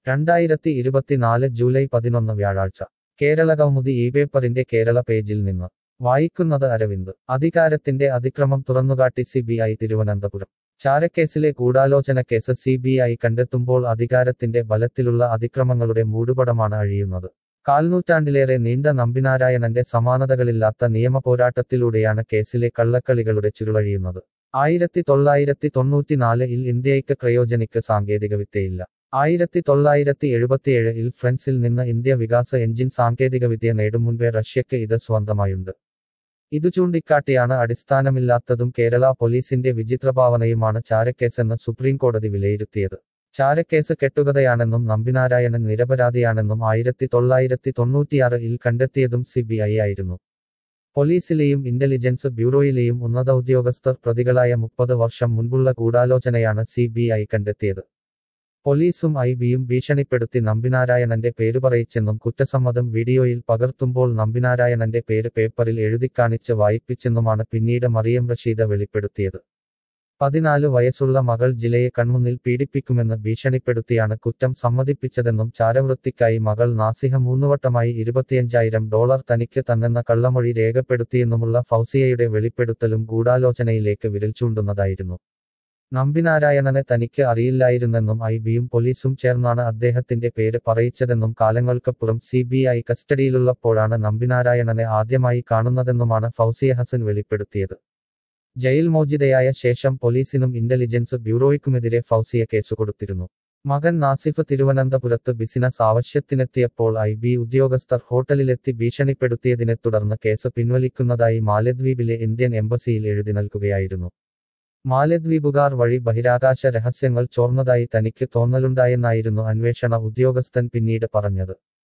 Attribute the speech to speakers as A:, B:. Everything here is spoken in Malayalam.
A: രണ്ടായിരത്തി ഇരുപത്തിനാല് ജൂലൈ പതിനൊന്ന് വ്യാഴാഴ്ച കേരള കൗമുദി ഈ പേപ്പറിന്റെ കേരള പേജിൽ നിന്ന് വായിക്കുന്നത് അരവിന്ദ് അധികാരത്തിന്റെ അതിക്രമം തുറന്നുകാട്ടി സി ബി ഐ തിരുവനന്തപുരം ചാരക്കേസിലെ ഗൂഢാലോചന കേസ് സി ബി ഐ കണ്ടെത്തുമ്പോൾ അധികാരത്തിന്റെ ബലത്തിലുള്ള അതിക്രമങ്ങളുടെ മൂടുപടമാണ് അഴിയുന്നത് കാൽനൂറ്റാണ്ടിലേറെ നീണ്ട നമ്പിനാരായണന്റെ സമാനതകളില്ലാത്ത നിയമ പോരാട്ടത്തിലൂടെയാണ് കേസിലെ കള്ളക്കളികളുടെ ചുരുളഴിയുന്നത് ആയിരത്തി തൊള്ളായിരത്തി തൊണ്ണൂറ്റിനാലിൽ ഇന്ത്യയ്ക്ക് ക്രയോജനിക് സാങ്കേതികവിദ്യയില്ല ആയിരത്തി തൊള്ളായിരത്തി എഴുപത്തിയേഴിൽ ഫ്രൻസിൽ നിന്ന് ഇന്ത്യ വികാസ എഞ്ചിൻ സാങ്കേതികവിദ്യ നേടും മുൻപേ റഷ്യക്ക് ഇത് സ്വന്തമായുണ്ട് ഇതു ചൂണ്ടിക്കാട്ടിയാണ് അടിസ്ഥാനമില്ലാത്തതും കേരള പോലീസിന്റെ വിചിത്രഭാവനയുമാണ് ചാരക്കേസെന്ന് സുപ്രീം കോടതി വിലയിരുത്തിയത് ചാരക്കേസ് കെട്ടുകഥയാണെന്നും നമ്പിനാരായണൻ നിരപരാധിയാണെന്നും ആയിരത്തി തൊള്ളായിരത്തി തൊണ്ണൂറ്റിയാറിൽ കണ്ടെത്തിയതും സി ബി ഐ ആയിരുന്നു പോലീസിലെയും ഇന്റലിജൻസ് ബ്യൂറോയിലെയും ഉന്നത ഉദ്യോഗസ്ഥർ പ്രതികളായ മുപ്പത് വർഷം മുൻപുള്ള ഗൂഢാലോചനയാണ് സി ബി ഐ കണ്ടെത്തിയത് പോലീസും ഐ ബിയും ഭീഷണിപ്പെടുത്തി നമ്പിനാരായണന്റെ പേര് പറയിച്ചെന്നും കുറ്റസമ്മതം വീഡിയോയിൽ പകർത്തുമ്പോൾ നമ്പിനാരായണന്റെ പേര് പേപ്പറിൽ എഴുതിക്കാണിച്ച് വായിപ്പിച്ചെന്നുമാണ് പിന്നീട് മറിയം റഷീദ വെളിപ്പെടുത്തിയത് പതിനാല് വയസ്സുള്ള മകൾ ജിലയെ കൺമുന്നിൽ പീഡിപ്പിക്കുമെന്ന് ഭീഷണിപ്പെടുത്തിയാണ് കുറ്റം സമ്മതിപ്പിച്ചതെന്നും ചാരവൃത്തിക്കായി മകൾ നാസിഹ മൂന്നുവട്ടമായി ഇരുപത്തിയഞ്ചായിരം ഡോളർ തനിക്ക് തന്നെന്ന കള്ളമൊഴി രേഖപ്പെടുത്തിയെന്നുമുള്ള ഫൗസിയയുടെ വെളിപ്പെടുത്തലും ഗൂഢാലോചനയിലേക്ക് വിരൽ ചൂണ്ടുന്നതായിരുന്നു നമ്പിനാരായണനെ തനിക്ക് അറിയില്ലായിരുന്നെന്നും ഐ ബിയും പോലീസും ചേർന്നാണ് അദ്ദേഹത്തിന്റെ പേര് പറയിച്ചതെന്നും കാലങ്ങൾക്കപ്പുറം സി ബി ഐ കസ്റ്റഡിയിലുള്ളപ്പോഴാണ് നമ്പിനാരായണനെ ആദ്യമായി കാണുന്നതെന്നുമാണ് ഫൗസിയ ഹസൻ വെളിപ്പെടുത്തിയത് ജയിൽ മോചിതയായ ശേഷം പോലീസിനും ഇന്റലിജൻസ് ബ്യൂറോയ്ക്കുമെതിരെ ഫൗസിയ കേസ് കൊടുത്തിരുന്നു മകൻ നാസിഫ് തിരുവനന്തപുരത്ത് ബിസിനസ് ആവശ്യത്തിനെത്തിയപ്പോൾ ഐ ബി ഉദ്യോഗസ്ഥർ ഹോട്ടലിലെത്തി ഭീഷണിപ്പെടുത്തിയതിനെ തുടർന്ന് കേസ് പിൻവലിക്കുന്നതായി മാലദ്വീപിലെ ഇന്ത്യൻ എംബസിയിൽ എഴുതി നൽകുകയായിരുന്നു മാലദ്വീപുകാർ വഴി ബഹിരാകാശ രഹസ്യങ്ങൾ ചോർന്നതായി തനിക്ക് തോന്നലുണ്ടായെന്നായിരുന്നു അന്വേഷണ ഉദ്യോഗസ്ഥൻ പിന്നീട് പറഞ്ഞത്